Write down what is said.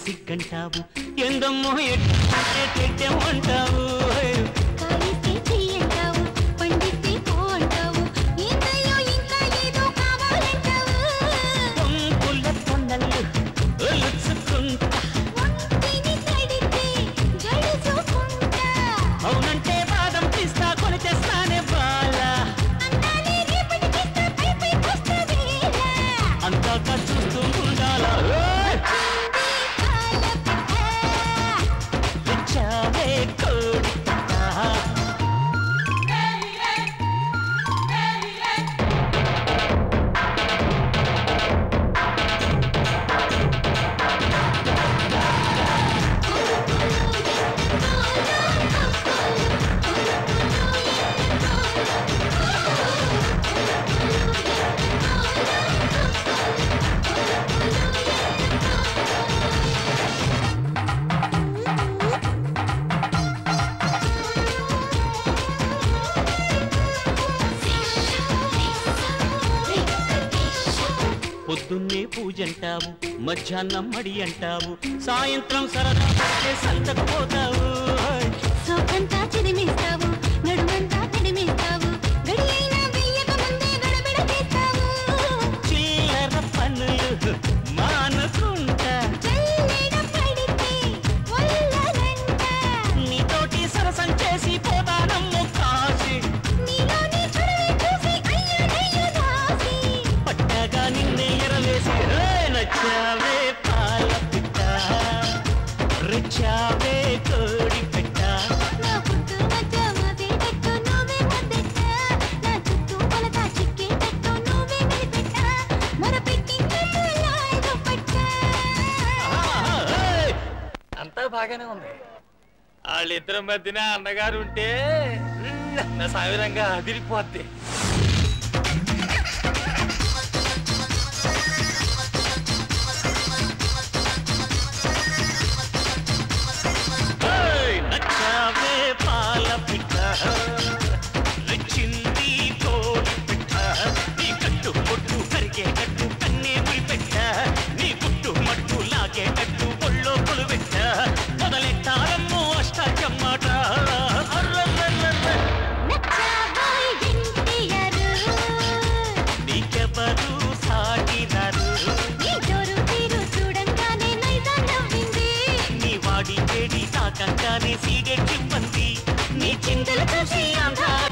సిగ్గంటావు ఎందమ్మో ఎట్టేమంటావు కాలిస్తే చెయ్యంటావు పండిస్తే పో అంటావు ఏంటయ్యో ఇంకా ఏదో కావాలంటావు పొంగుల పొన్నల్లు ఒలుచుకుంటా ఒంటిని తడితే జడుచుకుంటా అవునంటే బాదం పిస్తా కొని తెస్తానే బాలా అందాలే రేపటికిస్తా పై పై కొస్తా వేళ అందాక చూస్తూ ఉండాలా పాల పిట్ట వచ్చావే కోడి పిట్ట. పొద్దున్నే పూజంటావు మధ్యాహ్నం మడి అంటావు సాయంత్రం సరదా పడితే సంతకు పోతావు సోకంతా చిదిమిస్తావు నడుమంతా తిడిమిస్తావు గడి అయినా వెయ్యక ముందే గడబిడ చేస్తావు చిల్లర పనులు మానుకుంటా చల్లెడ పడితే ఒళ్ళనంట నీతోటి సరసం చేసి పోతానమ్ము కాసి నీలోని చొరవే చూసి అయ్యో దాసి పట్టగా నిన్నే ఎరవేసి "ఏ, నచ్చావే పాల పిట్ట రుచావే కోడి పెట్ట నా పుట్టు మధ్య మదేటట్టు నువ్వే మద్దెట్ట నా చుట్టూ కొలత చిక్కేటట్టు నువ్వే మెలిపెట్ట మొరపెట్టి లాయదు పట్ట అంతా బాగానే ఉంది వాళ్ళిద్దరి మధ్యన అన్నగారు ఉంటే నా సావిరంగా అదిరిపోద్ది ఏయ్, నచ్చావే పాల పిట్ట నచ్చింది కోడి పిట్ట నీ కట్టు పొట్టు కరిగేటట్టు కన్నే పెట్ట నీ గుట్టు మట్టు లాగేటట్టు ఒళ్ళో కొలువెట్ట మొదలెట్టారమ్మో అష్టాచమ్మాట అర్రర్రర్రర్ర. నచ్చావోయ్ ఎన్టీఆర్ నీకెవరు సాటిరారు నీ జోరు తీరు చూడంగానే నైజాం నవ్వింది నీ వాడి చెడి తాకంగానే సీడెట్టివ్వంది నీ చింతలు చూసి అంతా